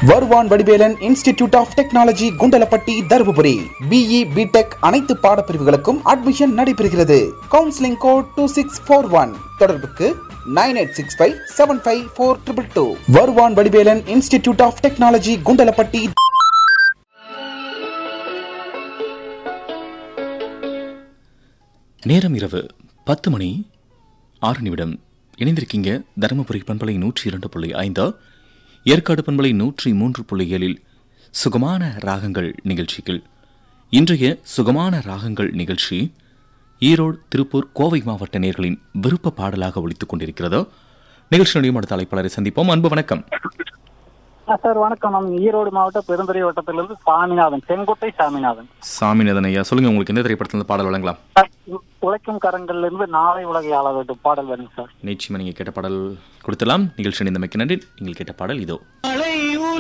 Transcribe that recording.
வருவான் Vadivelan institute of technology Kundalapatti Dharmapuri BE B Tech அனைத்து பாடப்பிரிவுகளுக்கும் அட்மிஷன் நடைபெறுகிறது counselling code two six four one தொடர்புக்கு nine eight six five seven five four triple two Varuvan Vadivelan institute of technology Kundalapatti நேரம் இரவு பத்து மணி ஆறு நிமிடம் இணைந்திருக்கீங்க தருமபுரி பண்பலை நூற்றி இரண்டு புள்ளி ஐந்து ஏற்காடு பண்பலை நூற்றி மூன்று புள்ளி ஏழில் சுகமான ராகங்கள் நிகழ்ச்சிகள் இன்றைய சுகமான ராகங்கள் நிகழ்ச்சி ஈரோடு திருப்பூர் கோவை மாவட்ட நேர்களின் விருப்ப பாடலாக ஒலித்துக் கொண்டிருக்கிறது நிகழ்ச்சியுடைய அடுத்த அழைப்பாளரை சந்திப்போம் அன்பு வணக்கம் ஆ, சார் வணக்கம் நான் ஈரோடு மாவட்டம் பெருந்துறை வட்டத்திலிருந்து சாமிநாதன் செங்கோட்டை சாமிநாதன் சாமிநாதன் ஐயா சொல்லுங்க உங்களுக்கு எந்த திரைப்படத்தில் பாடல் வழங்கலாம் சார், உ- உழைக்கும் கரங்கள்ல இருந்து நாளை உலகை ஆள வேண்டும் பாடல் வேணும் சார் நிச்சயமா நீங்க கேட்ட பாடல் கொடுத்தலாம் நிகழ்ச்சி இணைந்தமைக்கு நன்றி நீங்கள் கேட்ட பாடல் இதோ மழை